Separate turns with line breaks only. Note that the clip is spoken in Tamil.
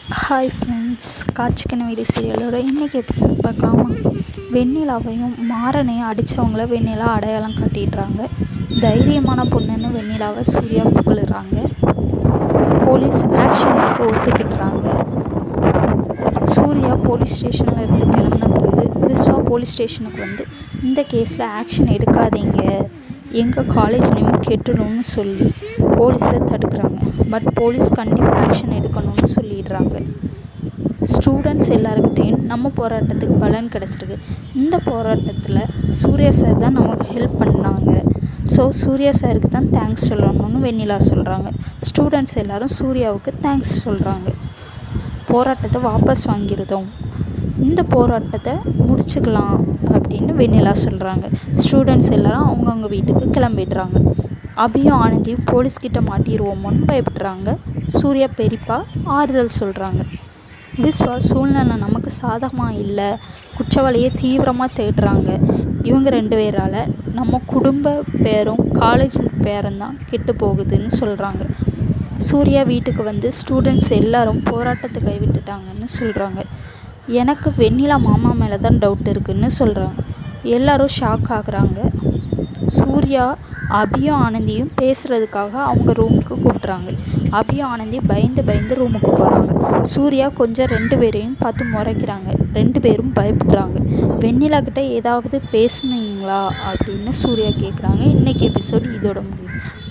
ஹாய் ஃப்ரெண்ட்ஸ் காட்சிக்கன வீடு சீரியலோட இன்றைக்கி எபிசோட் பார்க்கலாமா வெண்ணிலாவையும் மாறனையும் அடித்தவங்கள வெண்ணிலா அடையாளம் காட்டிடுறாங்க தைரியமான பொண்ணுன்னு வெண்ணிலாவை சூர்யா புகழுறாங்க போலீஸ் ஆக்ஷன் எடுக்க ஒத்துக்கிட்டுறாங்க சூர்யா போலீஸ் ஸ்டேஷனில் இருந்து கிளம்புன பிறகு விஸ்வா போலீஸ் ஸ்டேஷனுக்கு வந்து இந்த கேஸில் ஆக்ஷன் எடுக்காதீங்க எங்கள் காலேஜ் நேம் கெட்டுடும்னு சொல்லி போலீஸை தடுக்கிறாங்க பட் போலீஸ் கண்டிப்பாக ஆக்ஷன் எடுக்கணும்னு சொல்லிடுறாங்க ஸ்டூடெண்ட்ஸ் எல்லாருக்கிட்டேயும் நம்ம போராட்டத்துக்கு பலன் கிடச்சிருக்கு இந்த போராட்டத்தில் சூர்யா சார் தான் நமக்கு ஹெல்ப் பண்ணாங்க ஸோ சூர்யா சாருக்கு தான் தேங்க்ஸ் சொல்லணும்னு வெண்ணிலா சொல்கிறாங்க ஸ்டூடெண்ட்ஸ் எல்லாரும் சூர்யாவுக்கு தேங்க்ஸ் சொல்கிறாங்க போராட்டத்தை வாபஸ் வாங்கிருந்தோம் இந்த போராட்டத்தை முடிச்சுக்கலாம் அப்படின்னு வெண்ணிலா சொல்கிறாங்க ஸ்டூடெண்ட்ஸ் எல்லாரும் அவங்கவுங்க வீட்டுக்கு கிளம்பிடுறாங்க அபியும் ஆனந்தியும் போலீஸ்கிட்ட மாட்டிடுவோமோன்னு பயப்படுறாங்க சூர்யா பெரியப்பா ஆறுதல் சொல்கிறாங்க விஸ்வா சூழ்நிலை நமக்கு சாதகமாக இல்லை குற்றவாளியை தீவிரமாக தேடுறாங்க இவங்க ரெண்டு பேரால் நம்ம குடும்ப பேரும் காலேஜ் பேரும் தான் கெட்டு போகுதுன்னு சொல்கிறாங்க சூர்யா வீட்டுக்கு வந்து ஸ்டூடெண்ட்ஸ் எல்லாரும் போராட்டத்தை கைவிட்டுட்டாங்கன்னு சொல்கிறாங்க எனக்கு வெண்ணிலா மாமா மேலே தான் டவுட் இருக்குன்னு சொல்கிறாங்க எல்லாரும் ஷாக் ஆகுறாங்க சூர்யா அபியும் ஆனந்தியும் பேசுகிறதுக்காக அவங்க ரூமுக்கு கூப்பிட்றாங்க அபியும் ஆனந்தி பயந்து பயந்து ரூமுக்கு போகிறாங்க சூர்யா கொஞ்சம் ரெண்டு பேரையும் பார்த்து முறைக்கிறாங்க ரெண்டு பேரும் பயப்படுறாங்க வெண்ணிலா கிட்ட ஏதாவது பேசுனீங்களா அப்படின்னு சூர்யா கேட்குறாங்க இன்றைக்கி எபிசோடு இதோட முடியும்